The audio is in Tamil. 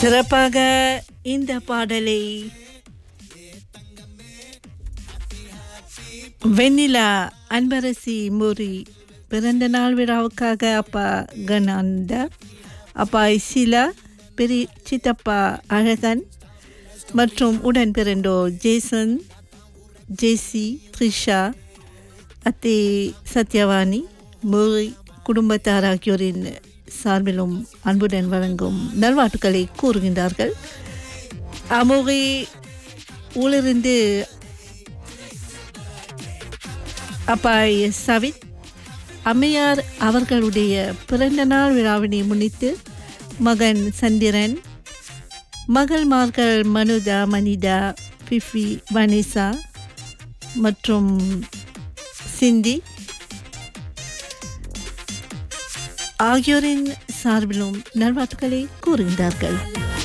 சிறப்பாக இந்த பாடலை வெண்ணிலா அன்பரசி முரி பிறந்த நாள் விழாவுக்காக அப்பா கணாந்தா அப்பா இசிலா பெரிய சித்தப்பா அழகன் மற்றும் உடன் பிறந்தோர் ஜேசன் ஜேசி த்ரிஷா அத்தே சத்யவாணி முரி குடும்பத்தார் ஆகியோரின் சார்பிலும் அன்புடன் வழங்கும் நல்வாழ்த்துக்களை கூறுகின்றார்கள் அமுகி ஊழிருந்து அப்பாய் சவித் அம்மையார் அவர்களுடைய பிறந்த நாள் விழாவினை முன்னிட்டு மகன் சந்திரன் மகள்மார்கள் மனுதா மனிதா ஃபிஃபி வனிசா மற்றும் சிந்தி ஆகியோரின் சார்பிலும் நல்வாழ்த்துக்களை கூறுகின்றார்கள்